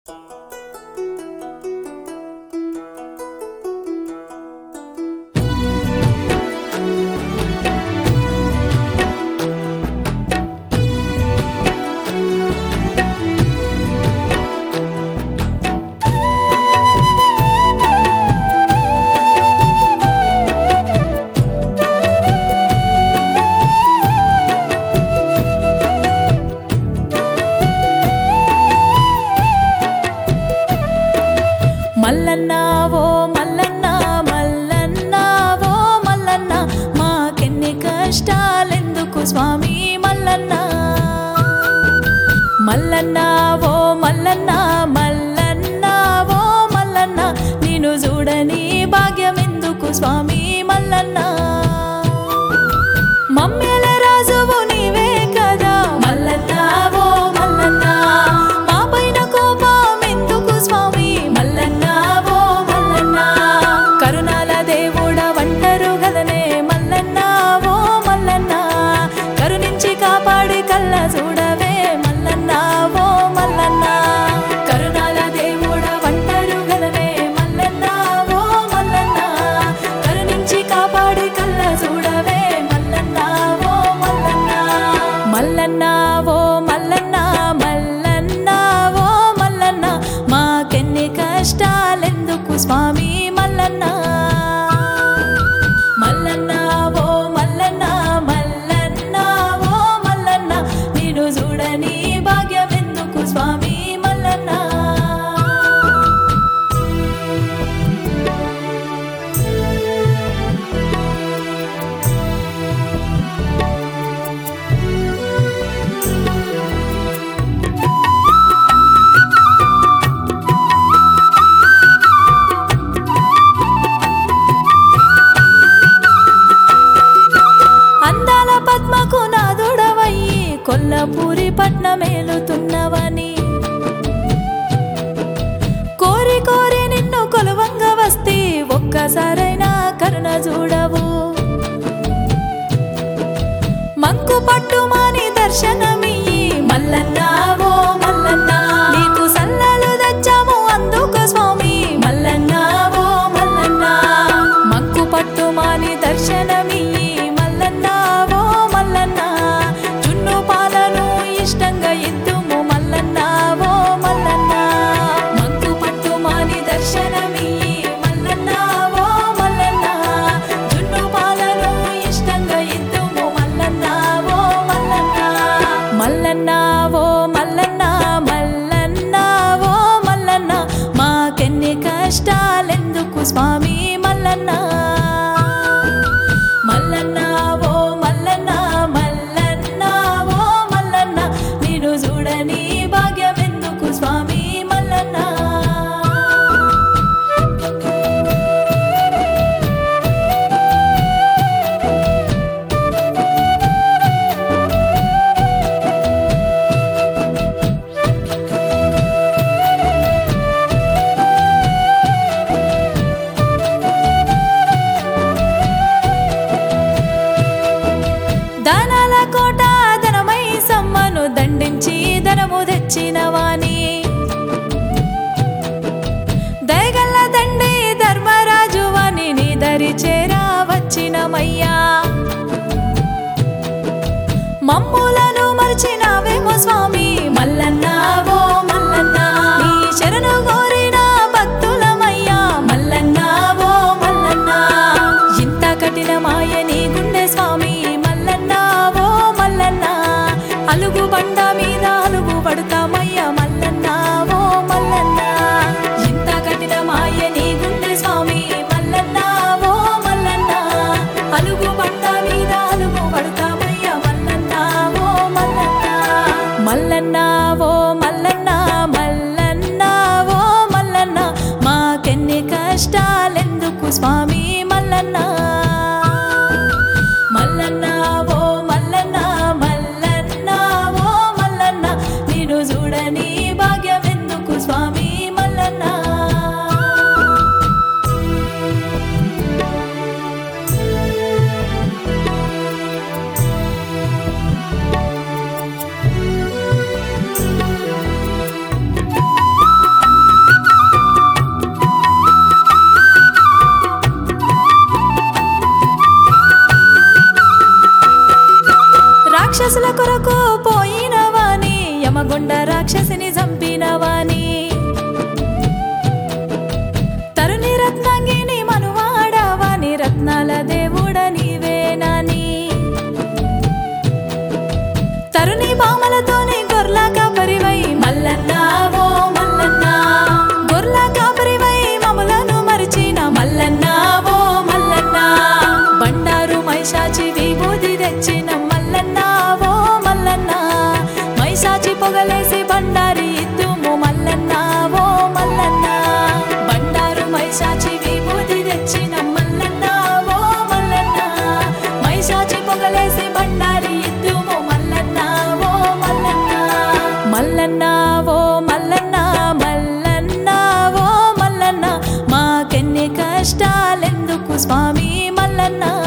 మల్లన్న ఓ మల్లన్న మల్లన్న ఓ మల్లన్న మాకెన్ని కష్టాలెందుకు స్వామి మల్లన్న మల్లన్న ఓ మల్లన్న మల్లన్న ఓ మల్లన్న నేను చూడని భాగ్యమెందుకు స్వామి మల్లన్న మమ్మేల రాజువు నీవే కదా మల్లన్న ఓ మల్లన్న మా పైన కోపం ఎందుకు స్వామి మల్లన్న ఓ మల్లన్న కరుణాల దేవుడ వంటరు గదనే మల్లన్న ఓ మల్లన్న కరుణించి కాపాడి కళ్ళ చూడవే మల్లన్న ఓ మల్లన్న కరుణాల దేవుడ వంటరు గదనే మల్లన్న ఓ మల్లన్న కరుణించి కాపాడి కళ్ళ చూడవే మల్లన్న ఓ మల్లన్న మల్లన్న ఓ మల్లన్న మల్లన్న ఓ మల్లన్న మాకెన్ని కష్టాలెందుకు స్వామి మల్లన్న మల్లన్న ఓ మల్లన్న మల్లన్న ఓ మల్లన్న నేను చూడని భాగ్యమెందుకు స్వామి మల్లన్న అందాల పద్మకు నాదుడవయ్యి కొల్లపూరి పట్నమేలుతున్నవని కోరి కోరి నిన్ను కొలువంగ వస్తే ఒక్కసారైనా కరుణ చూడవు మంకు పట్టు మాని దర్శనమియ్యి మల్లన్న ఓ మల్లన్న నీకు సల్లలు తెచ్చాము అందుకు స్వామి మల్లన్న ఓ మల్లన్న మంకు పట్టు మాని దర్శనమియ్యి మల్లన్న ఓ మల్లన్న జున్ను పాలను ఇష్టంగా ఇద్దుము మల్లన్న ఓ మల్లన్న మంకు పట్టు మాని దర్శనమియ్యి మల్లన్న ఓ మల్లన్న జున్ను పాలను ఇష్టంగా ఇద్దుము మల్లన్న ఓ మల్లన్న మల్లన్న ఓ మల్లన్న మల్లన్న ఓ మల్లన్న మాకెన్ని కష్టాలెందుకు స్వామి మల్లన్న మల్లన్న ఓ మల్లన్న మల్లన్న ఓ మల్లన్న నేను చూడని భాగ్యమెందుకు స్వామి మల్లన్న దానాల కోట ధనమై సమ్మను దండించి ధనము తెచ్చినవాని దయగల్ల దండి ధర్మరాజు వాణి నీ దరి చేరా వచ్చినమయ్యా మమ్ములను మర్చినావేమో స్వామి మల్లన్న ఓ మల్లన్న నీ శరణు కోరిన భక్తులమయ్యా మల్లన్న ఓ మల్లన్న ఇంత కఠినమాయ నీ గుండె స్వామి మల్లన్న ఓ మల్లన్న అలుగు బండ మీద అలుగు పడతామయ్యా మల్లన్న ఓ మల్లన్న ఇంత కఠినమాయ నీ గుండె స్వామి మల్లన్న ఓ మల్లన్న అలుగు బండ మీద అలుగు పడతామయ్యా మల్లన్న ఓ మల్లన్న మల్లన్న రాక్షసిని చంపినవాని తరుణి రత్నాంగిని మనువాడవాని రత్నాల దేవుడ నీవేనాని తరుణి బామలతోని గొర్ల కాపరివై మల్లన్న ఓ మల్లన్న గొర్ల కాపరివై మములను మరిచిన మల్లన్న ఓ మల్లన్న బండారు మైషాచి విభూతి తెచ్చిన మల్లన్న ఓ మల్లన్న మైషాచి పొగలేసి బండారి ఇద్దుము మల్లన్న ఓ మల్లన్న బండారు మైషాచి విభూతి తెచ్చిన మల్లన్న ఓ మల్లన్న మైషాచి పొగలేసి బండారి ఇద్దుము మల్లన్న ఓ మల్లన్న మల్లన్న ఓ మల్లన్న మల్లన్న ఓ మల్లన్న మాకెన్ని కష్టాలెందుకు స్వామి మల్లన్న